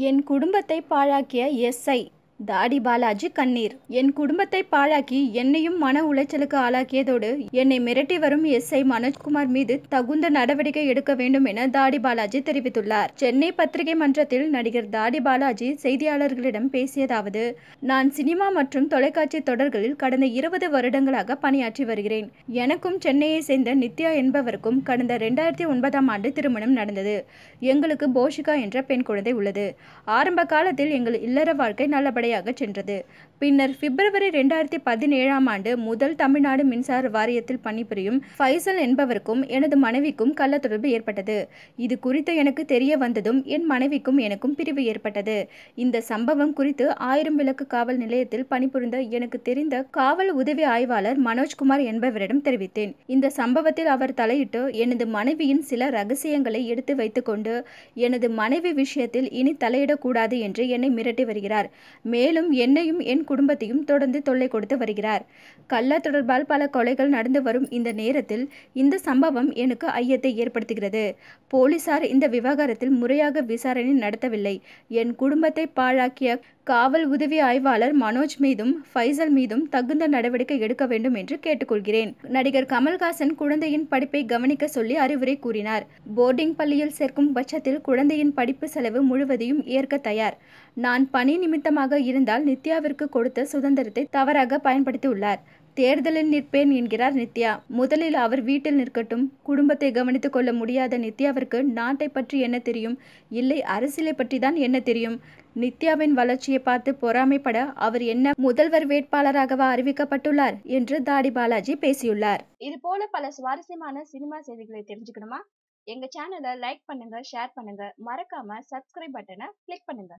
என் குடும்பத்தை பாழாக்கிய எஸ்ஐ தாடி பாலாஜி கண்ணீர் என் குடும்பத்தை பாழாக்கி என்னையும் மன உளைச்சலுக்கு ஆளாக்கியதோடு என்னை மிரட்டி வரும் எஸ்ஐ மனோஜ்குமார் மீது தகுந்த நடவடிக்கை எடுக்க வேண்டும் என தாடி பாலாஜி தெரிவித்துள்ளார் சென்னை பத்திரிகை மன்றத்தில் நடிகர் தாடி பாலாஜி செய்தியாளர்களிடம் பேசியதாவது நான் சினிமா மற்றும் தொலைக்காட்சி தொடர்களில் கடந்த இருபது வருடங்களாக பணியாற்றி வருகிறேன் எனக்கும் சென்னையை சேர்ந்த நித்யா என்பவருக்கும் கடந்த ரெண்டாயிரத்தி ஒன்பதாம் ஆண்டு திருமணம் நடந்தது எங்களுக்கு போஷிகா என்ற பெண் குழந்தை உள்ளது ஆரம்ப காலத்தில் எங்கள் இல்லற வாழ்க்கை நல்லபடியாக சென்றது பின்னர் பிப்ரவரி ரெண்டாயிரத்தி பதினேழாம் ஆண்டு முதல் தமிழ்நாடு மின்சார வாரியத்தில் பணிபுரியும் ஃபைசல் என்பவருக்கும் எனது மனைவிக்கும் கள்ள தொடர்பு ஏற்பட்டது இது குறித்து எனக்கு தெரிய வந்ததும் என் மனைவிக்கும் எனக்கும் பிரிவு ஏற்பட்டது இந்த சம்பவம் குறித்து ஆயிரம் விளக்கு காவல் நிலையத்தில் பணிபுரிந்த எனக்கு தெரிந்த காவல் உதவி ஆய்வாளர் மனோஜ்குமார் என்பவரிடம் தெரிவித்தேன் இந்த சம்பவத்தில் அவர் தலையிட்டு எனது மனைவியின் சில ரகசியங்களை எடுத்து வைத்துக்கொண்டு எனது மனைவி விஷயத்தில் இனி தலையிடக்கூடாது என்று என்னை மிரட்டி வருகிறார் மேலும் என்னையும் என் குடும்பத்தையும் தொடர்ந்து தொல்லை கொடுத்து வருகிறார் கள்ள தொடர்பால் பல கொலைகள் நடந்து வரும் இந்த நேரத்தில் இந்த சம்பவம் எனக்கு ஐயத்தை ஏற்படுத்துகிறது போலீசார் இந்த விவகாரத்தில் முறையாக விசாரணை நடத்தவில்லை என் குடும்பத்தை பாழாக்கிய காவல் உதவி ஆய்வாளர் மனோஜ் மீதும் ஃபைசல் மீதும் தகுந்த நடவடிக்கை எடுக்க வேண்டும் என்று கேட்டுக்கொள்கிறேன் நடிகர் கமல்ஹாசன் குழந்தையின் படிப்பை கவனிக்க சொல்லி அறிவுரை கூறினார் போர்டிங் பள்ளியில் சேர்க்கும் பட்சத்தில் குழந்தையின் படிப்பு செலவு முழுவதையும் ஏற்க தயார் நான் பணி நிமித்தமாக இருந்தால் நித்யாவிற்கு கொடுத்த சுதந்திரத்தை தவறாக பயன்படுத்தியுள்ளார் தேர்தலில் நிற்பேன் என்கிறார் நித்யா முதலில் அவர் வீட்டில் நிற்கட்டும் குடும்பத்தை கவனித்துக் கொள்ள முடியாத நித்யாவிற்கு நாட்டை பற்றி என்ன தெரியும் இல்லை அரசியலை பற்றி தான் என்ன தெரியும் நித்யாவின் வளர்ச்சியை பார்த்து பொறாமைப்பட அவர் என்ன முதல்வர் வேட்பாளராகவா அறிவிக்கப்பட்டுள்ளார் என்று தாடி பாலாஜி பேசியுள்ளார் இது போல பல சுவாரஸ்யமான சினிமா செய்திகளை தெரிஞ்சுக்கணுமா எங்க சேனலை லைக் பண்ணுங்க ஷேர் பண்ணுங்க மறக்காம சப்ஸ்கிரைப் பட்டனை கிளிக் பண்ணுங்க